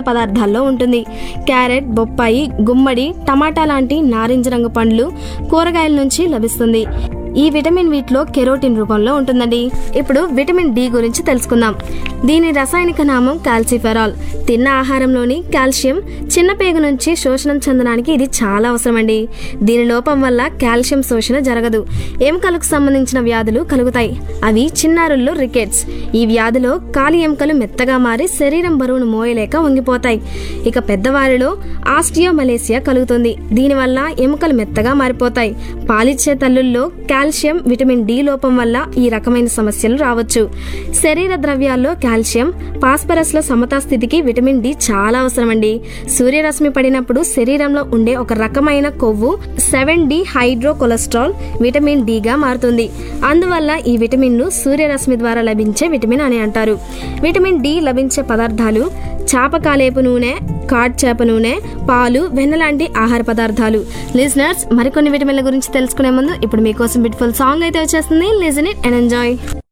పదార్థాల్లో ఉంటుంది క్యారెట్ బొప్పాయి గుమ్మడి టమాటా లాంటి నారింజ రంగు పండ్లు కూరగాయల నుంచి లభిస్తుంది ఈ విటమిన్ వీటిలో కెరోటిన్ రూపంలో ఉంటుందండి ఇప్పుడు విటమిన్ డి గురించి తెలుసుకుందాం దీని రసాయనిక నామం కాల్సిఫెరాల్ తిన్న ఆహారంలోని కాల్షియం చిన్న పేగు నుంచి శోషణం చెందడానికి ఇది చాలా అవసరమండి దీని లోపం వల్ల కాల్షియం శోషణ జరగదు ఎముకలకు సంబంధించిన వ్యాధులు కలుగుతాయి అవి చిన్నారుల్లో రికెట్స్ ఈ వ్యాధిలో కాలి ఎముకలు మెత్తగా మారి శరీరం బరువును మోయలేక వంగిపోతాయి ఇక పెద్దవారిలో ఆస్టియోమలేసియా కలుగుతుంది దీనివల్ల ఎముకలు మెత్తగా మారిపోతాయి పాలిచ్చే తల్లుల్లో కాల్షియం విటమిన్ డి లోపం వల్ల ఈ రకమైన సమస్యలు రావచ్చు శరీర ద్రవ్యాల్లో కాల్షియం పాస్పరస్ల సమతా స్థితికి విటమిన్ డి చాలా అవసరమండి సూర్యరశ్మి పడినప్పుడు శరీరంలో ఉండే ఒక రకమైన కొవ్వు seven dehydrocholesterol vitamin డిగా మారుతుంది అందువల్ల ఈ విటమిన్ ను సూర్యరశ్మి ద్వారా లభించే విటమిన్ అని అంటారు విటమిన్ డి లభించే పదార్థాలు చాప కాలేపు నూనె కాడ్ చేప నూనె పాలు వెన్న లాంటి ఆహార పదార్థాలు లిజనర్స్ మరికొన్ని విటమిన్ల గురించి తెలుసుకునే ముందు ఇప్పుడు మీకోసం బ్యూటిఫుల్ సాంగ్ అయితే వచ్చేస్తుంది లిజన్ ఇట్ అండ్ ఎంజాయ్